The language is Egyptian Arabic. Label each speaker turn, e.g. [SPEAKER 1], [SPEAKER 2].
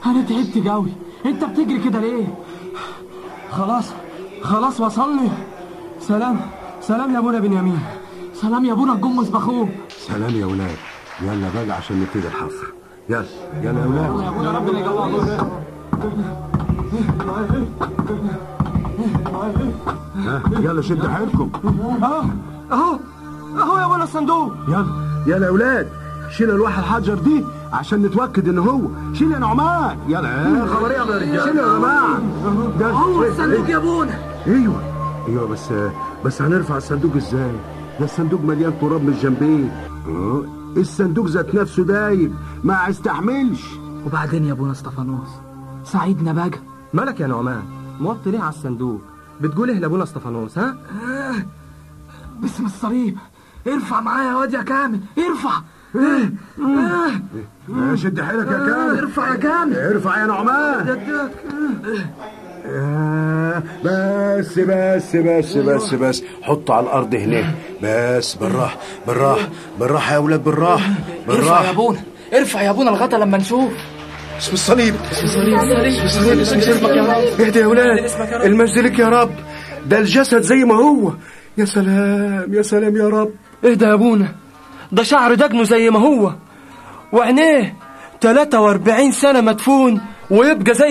[SPEAKER 1] انا تعبت قوي انت بتجري كده ليه خلاص خلاص وصلني سلام سلام يا ابونا بنيامين سلام يا ابونا الجمص باخوه
[SPEAKER 2] سلام يا ولاد يلا بقى عشان نبتدي الحفر يلا يلا يا ولاد
[SPEAKER 1] يا ابونا ربنا يجوعك
[SPEAKER 2] ها يلا شد حيلكم
[SPEAKER 1] اهو اهو اهو يا ابونا الصندوق
[SPEAKER 2] يلا يلا يا ولاد شيل الواح الحجر دي عشان نتوكد ان هو شيل يا نعمان يلا يا خبر ايه يا رجاله شيل يا جماعه ده
[SPEAKER 1] هو الصندوق يا ابونا
[SPEAKER 2] ايوه ايوه بس بس هنرفع الصندوق ازاي ده الصندوق مليان تراب من الجنبين اه الصندوق ذات نفسه دايب ما يستحملش
[SPEAKER 1] وبعدين يا ابونا استفانوس ساعدنا بقى
[SPEAKER 3] مالك يا نعمان موطي ليه على الصندوق بتقول ايه لابونا اسطفانوس ها
[SPEAKER 1] باسم الصليب ارفع معايا يا واد يا كامل ارفع آه، آه،
[SPEAKER 2] آه، شد حيلك يا كامل
[SPEAKER 1] ارفع يا كامل
[SPEAKER 2] ارفع يا نعمان آه، بس بس بس بس بس حط على الارض هناك بس بالراحه بالراحه بالراحه يا ولاد بالراحه
[SPEAKER 1] ارفع يا
[SPEAKER 2] بالراحه
[SPEAKER 1] ابونا ارفع يا ابونا الغطا لما نشوف
[SPEAKER 2] اسم الصليب
[SPEAKER 1] اسم الصليب اسم اسمك يا رب
[SPEAKER 2] اهدى يا ولاد المجد لك يا رب ده الجسد زي ما هو يا سلام يا سلام يا رب
[SPEAKER 3] اهدى يا ابونا ده شعر دجنه زي ما هو وعينيه 43 سنة مدفون ويبقى زي